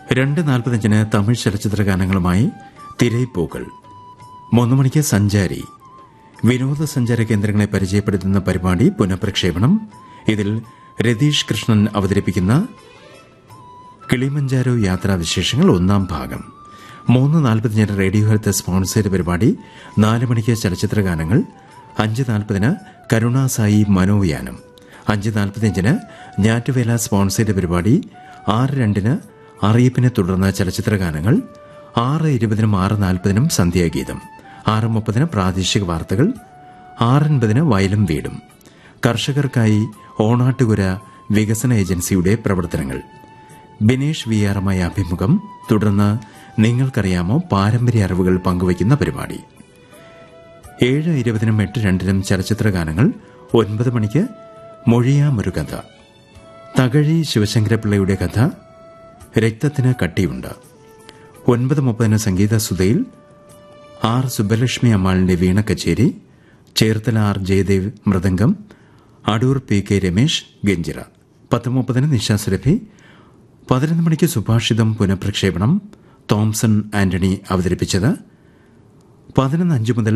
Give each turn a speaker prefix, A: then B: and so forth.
A: രണ്ട് നാൽപ്പത്തഞ്ചിന് തമിഴ് ചലച്ചിത്ര ഗാനങ്ങളുമായി തിരയിപ്പൂക്കൾ മൂന്ന് മണിക്ക് സഞ്ചാരി വിനോദസഞ്ചാര കേന്ദ്രങ്ങളെ പരിചയപ്പെടുത്തുന്ന പരിപാടി പുനഃപ്രക്ഷേപണം ഇതിൽ രതീഷ് കൃഷ്ണൻ അവതരിപ്പിക്കുന്ന കിളിമഞ്ചാരോ യാത്രാവിശേഷങ്ങൾ ഒന്നാം ഭാഗം മൂന്ന് നാൽപ്പത്തിയഞ്ചിന് റേഡിയോ ഹെൽത്ത് സ്പോൺസേഡ് പരിപാടി നാല് മണിക്ക് ചലച്ചിത്ര ഗാനങ്ങൾ അഞ്ച് നാൽപ്പതിന് കരുണാസായി മനോയാനം അഞ്ച് നാൽപ്പത്തിയഞ്ചിന് ഞാറ്റുവേല സ്പോൺസേഡ് പരിപാടി ആറ് രണ്ടിന് അറിയിപ്പിനെ തുടർന്ന് ചലച്ചിത്ര ഗാനങ്ങൾ ആറ് ഇരുപതിനും ആറ് നാൽപ്പതിനും സന്ധ്യാഗീതം ആറ് മുപ്പതിന് പ്രാദേശിക വാർത്തകൾ ആറൻപതിന് വയലും വീടും കർഷകർക്കായി ഓണാട്ടുകുര വികസന ഏജൻസിയുടെ പ്രവർത്തനങ്ങൾ ബിനേഷ് വി ആറുമായി അഭിമുഖം തുടർന്ന് നിങ്ങൾക്കറിയാമോ പാരമ്പര്യ അറിവുകൾ പങ്കുവയ്ക്കുന്ന പരിപാടി ഏഴ് ഇരുപതിനും എട്ട് രണ്ടിനും ചലച്ചിത്ര ഗാനങ്ങൾ ഒൻപത് മണിക്ക് മൊഴിയാമൊരു കഥ തകഴി ശിവശങ്കരപിള്ളയുടെ കഥ രക്തത്തിന് കട്ടിയുണ്ട് ഒൻപത് മുപ്പതിന് സംഗീത സുധയിൽ ആർ സുബ്ബലക്ഷ്മി അമ്മാളിന്റെ വീണ കച്ചേരി ചേർത്തല ആർ ജയദേവ് മൃദംഗം അടൂർ പി കെ രമേശ് ഗഞ്ചിറ പത്ത് മുപ്പതിന് നിശാസുരഭി പതിനൊന്ന് മണിക്ക് സുഭാഷിതം പുനഃപ്രക്ഷേപണം തോംസൺ ആന്റണി അവതരിപ്പിച്ചത് പതിനൊന്ന് അഞ്ച് മുതൽ